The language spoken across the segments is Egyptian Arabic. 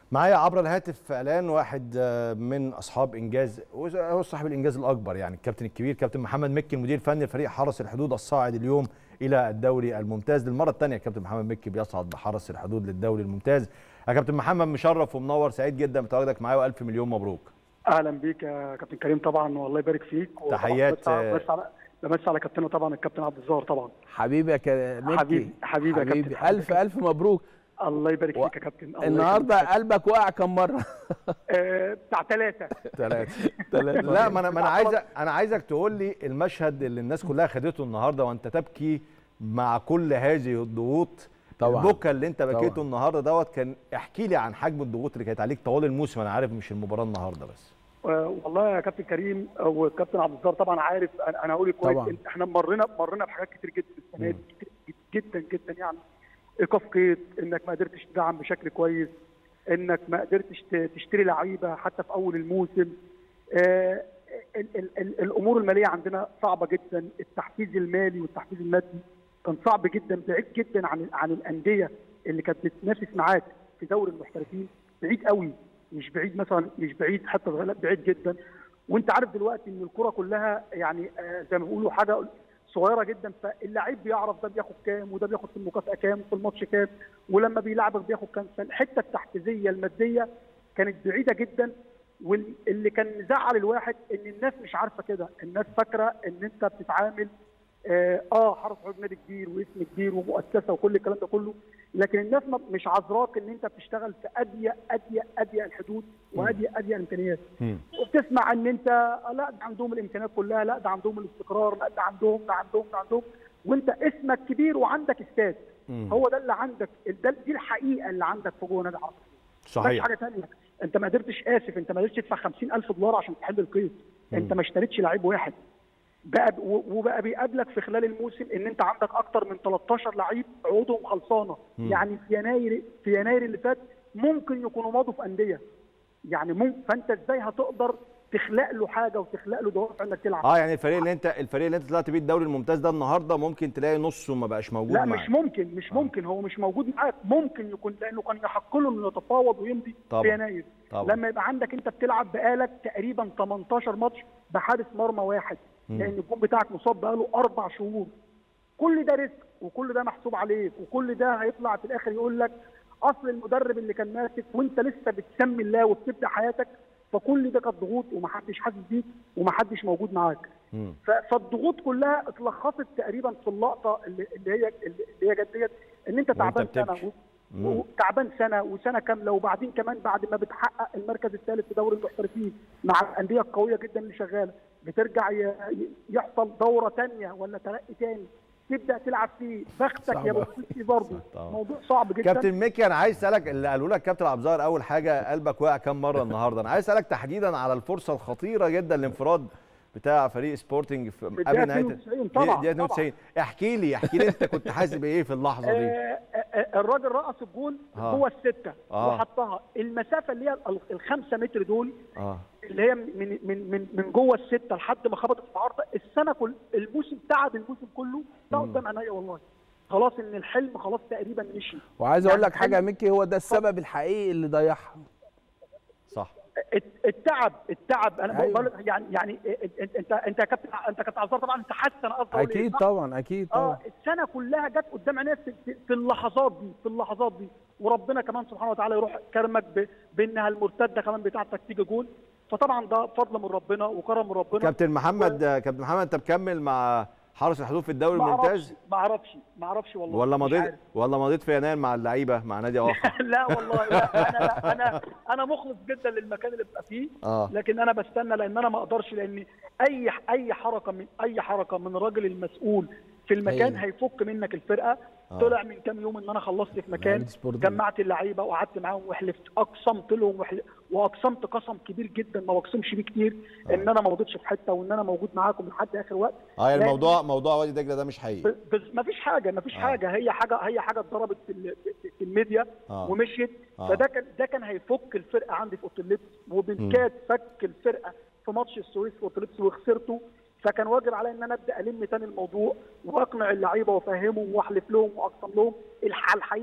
معايا عبر الهاتف اعلان واحد من اصحاب انجاز هو صاحب الانجاز الاكبر يعني الكابتن الكبير كابتن محمد مكي المدير الفني لفريق حرس الحدود الصاعد اليوم الى الدوري الممتاز للمره الثانيه كابتن محمد مكي بيصعد بحرس الحدود للدوري الممتاز يا كابتن محمد مشرف ومنور سعيد جدا بتواجدك معايا والف مليون مبروك اهلا بيك يا كابتن كريم طبعا والله يبارك فيك تحيات بس على بمس على كابتننا طبعا الكابتن عبد الظاهر طبعا حبيبي يا مكي حبيبي حبيبي يا كابتن الف الف مبروك الله يبارك فيك يا كابتن الله النهارده قلبك وقع كم مره؟ آه، بتاع ثلاثة ثلاثة لا ما انا ما انا عايزك انا عايزك تقول لي المشهد اللي الناس كلها خدته النهارده وانت تبكي مع كل هذه الضغوط طبعا البكا اللي انت بكيته طبعا. النهارده دوت كان احكي لي عن حجم الضغوط اللي كانت عليك طوال الموسم انا عارف مش المباراه النهارده بس آه، والله يا كابتن كريم والكابتن عبد الظاهر طبعا عارف انا أنا هقول كويس طبعا. احنا مرينا مرينا بحاجات كتير جدا السنه دي كتير جدا جدا يعني ايقاف قيد انك ما قدرتش تدعم بشكل كويس انك ما قدرتش ت- تشتري لعيبه حتى في اول الموسم آه، ال ال ال الامور الماليه عندنا صعبه جدا التحفيز المالي والتحفيز المادي كان صعب جدا بعيد جدا عن عن الانديه اللي كانت بتنافس معاك في دوري المحترفين بعيد قوي مش بعيد مثلا مش بعيد حتى صغير، لا بعيد جدا وانت عارف دلوقتي ان الكره كلها يعني آه، زي ما بيقولوا حاجه صغيره جدا فاللعيب بيعرف ده بياخد كام وده بياخد في المكافاه كام في الماتش كام ولما بيلعبك بياخد كام فالحته التحفيزيه الماديه كانت بعيده جدا واللي كان مزعل الواحد ان الناس مش عارفه كده الناس فاكره ان انت بتتعامل اه, آه حرس حدود نادي كبير واسم كبير ومؤسسه وكل الكلام ده كله لكن الناس ما- مش عذراك ان انت بتشتغل في اضيق اضيق اضيق الحدود واضيق اضيق الامكانيات وبتسمع ان انت آه، لا ده عندهم الامكانيات كلها لا ده عندهم الاستقرار لا ده عندهم ده عندهم ده عندهم وانت اسمك كبير وعندك استاد هو ده اللي عندك ده دي الحقيقه اللي عندك في جوه نادي حرس مش صحيح حاجه ثانيه انت ما قدرتش اسف انت ما قدرتش تدفع 50000 دولار عشان تحل القيد انت ما اشتريتش لعيب واحد بقى و- وبقى بيقابلك في خلال الموسم ان انت عندك اكتر من 13 لعيب عقودهم خلصانه يعني في يناير في يناير اللي فات ممكن يكونوا مضوا في انديه يعني ممكن فانت ازاي هتقدر تخلق له حاجه وتخلق له دوافع انك تلعب اه يعني الفريق اللي انت الفريق اللي انت طلعت بيه الدوري الممتاز ده النهارده ممكن تلاقي نصه ما بقاش موجود لا معاك مش ممكن مش ممكن هو مش موجود معاك ممكن يكون لانه كان يحق له انه يتفاوض ويمضي طبعا. في يناير طبعا. لما يبقى عندك انت بتلعب بقالك تقريبا 18 ماتش بحارس مرمى واحد لان الجون بتاعك مصاب بقاله اربع شهور كل ده رزق وكل ده محسوب عليك وكل ده هيطلع في الاخر يقول لك اصل المدرب اللي كان ماسك وانت لسه بتسمي الله وبتبدا حياتك فكل ده كانت ضغوط ومحدش حاسس بيك ومحدش موجود معاك مم. ف- فالضغوط كلها اتلخصت تقريبا في اللقطه اللي اللي هي اللي هي جت ديت ان انت تعبان بتبكي. سنه مم. و- وتعبان سنه وسنه كامله وبعدين كمان بعد ما بتحقق المركز الثالث في دوري المحترفين مع الانديه القويه جدا اللي شغاله بترجع ي- ي- يحصل دوره ثانيه ولا ترقي ثاني تبدا تلعب فيه بختك صعب يا أوي. بص فيه برضه طبعا. موضوع صعب جدا كابتن ميكي انا عايز اسالك اللي قالوا لك كابتن عبد الظاهر اول حاجه قلبك وقع كام مره النهارده انا عايز اسالك تحديدا على الفرصه الخطيره جدا الانفراد بتاع فريق سبورتنج في الدقيقة قبل نهايه 92 طبعا، دقيقه 92 احكي لي احكي لي انت كنت حاسس بايه في اللحظه دي آه، آه، الراجل رقص الجول آه. جوه السته آه. وحطها المسافه اللي هي ال- الخمسه متر دول اه اللي هي من من من من جوه السته لحد ما خبطت في العارضه السنه كل الموسم تعب الموسم كله ده قدام عينيا والله خلاص ان الحلم خلاص تقريبا مشي وعايز اقول يعني لك حاجه يا حلم- ميكي هو ده السبب الحقيقي اللي ضيعها صح الت- التعب التعب انا أيوة. بقول لك يعني يعني انت انت انت يا كابتن انت يا كابتن عزار طبعا انت حاسس انا قصدي أقول إيه، اكيد صح؟ طبعا اكيد طبعا اه السنه كلها جت قدام عينيا في, في, في اللحظات دي في اللحظات دي وربنا كمان سبحانه وتعالى يروح كرمك ب- بانها المرتده كمان بتاعتك تيجي جول فطبعا ده فضل من ربنا وكرم من ربنا كابتن محمد كابتن محمد انت مكمل مع حرس الحدود في الدوري ما اعرفش الممتاز ما اعرفش ما اعرفش والله ولا مش مضيت عارف. ولا مضيت في يناير مع اللعيبه مع نادي اخر لا والله لا انا لا انا انا مخلص جدا للمكان اللي ببقى فيه اه لكن انا بستنى لان انا ما اقدرش لان اي اي حركه من اي حركه من الراجل المسؤول في المكان أيوة. هيفك منك الفرقه آه. طلع من كام يوم ان انا خلصت في مكان نادي سبورت. جمعت اللعيبه وقعدت معاهم وحلفت اقسمت لهم وحل... واقسمت قسم كبير جدا ما بقسمش بيه كتير ان انا ما مضيتش في حته وان انا موجود معاكم لحد اخر وقت اه يعني لأن- الموضوع موضوع وادي دجله ده مش حقيقي ب- بس ما فيش حاجه ما فيش آه. حاجه هي حاجه هي حاجه اتضربت في ال- في- في الميديا آه. ومشيت آه. فده كان ده كان هيفك الفرقه عندي في اوضه اللبس وبالكاد فك الفرقه في ماتش السويس في اوضه اللبس وخسرته فكان واجب عليا ان انا ابدا الم تاني الموضوع واقنع اللعيبه وافهمهم واحلف لهم واقسم لهم الح- الحقيقه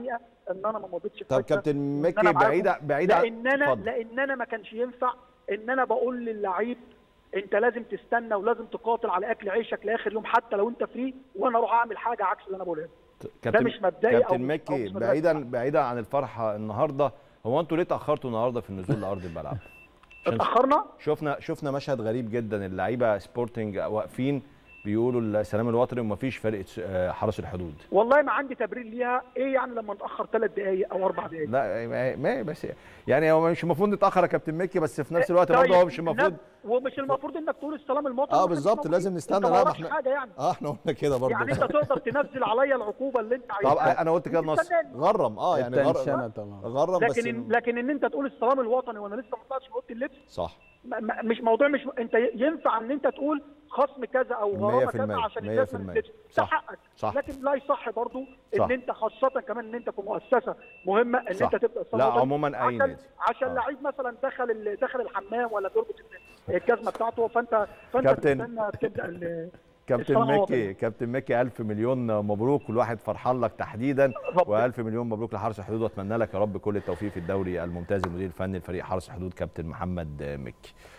ان انا ما مضيتش في طب حتة كابتن وإن مكي أنا معاكم. بعيده بعيده عن- لان انا اتفضل. لان انا ما كانش ينفع ان انا بقول للعيب انت لازم تستنى ولازم تقاتل على اكل عيشك لاخر يوم حتى لو انت فري وانا اروح اعمل حاجه عكس اللي انا بقولها كابتن مش مبدئي أو كابتن مش- مكي أو مش مدرسة. بعيدا بعيدا عن الفرحه النهارده هو انتوا ليه اتاخرتوا النهارده في النزول لارض الملعب؟ عشان اتاخرنا شفنا شفنا مشهد غريب جدا اللعيبه سبورتنج واقفين بيقولوا السلام الوطني ومفيش فرقه آه، حرس الحدود والله ما عندي تبرير ليها ايه يعني لما نتاخر ثلاث دقائق او اربع دقائق لا ما- ما بس يعني هو مش المفروض نتاخر يا كابتن مكي بس في نفس الوقت برضه هو مش المفروض ومش المفروض انك تقول السلام المطلق اه وإحنا مش بالظبط موجودين. لازم نستنى انت لا ما ما وراكش احنا حاجه يعني اه احنا قلنا كده برضه يعني انت تقدر تنزل عليا العقوبه اللي انت طب عايزها انا قلت كده نص تستناني. غرم اه يعني غر- التنشنة طبعا غرم بس لكن إن لكن ان انت تقول السلام الوطني وانا لسه ما طلعتش من اوضه اللبس صح ما- ما- مش موضوع مش انت ينفع ان انت تقول خصم كذا او غرامه 100% كذا عشان مية الناس في ما المية. تنزلش ده صح. حقك صح. لكن لا يصح برضو صح. ان انت خاصه كمان ان انت في مؤسسه مهمه ان صح. انت تبدا السلام لا، الوطني عموماً أي عشان نادي. عشان آه. لعيب مثلا دخل ال- دخل الحمام ولا بيربط ال- الجزمه بتاعته فانت فانت كابتن. تستنى تبدا ال- كابتن السلام مكي الوطني. كابتن مكي الف مليون مبروك كل واحد فرحان لك تحديدا ربنا- والف مليون مبروك لحرس الحدود واتمنى لك يا رب كل التوفيق في الدوري الممتاز المدير الفني لفريق حرس الحدود كابتن محمد مكي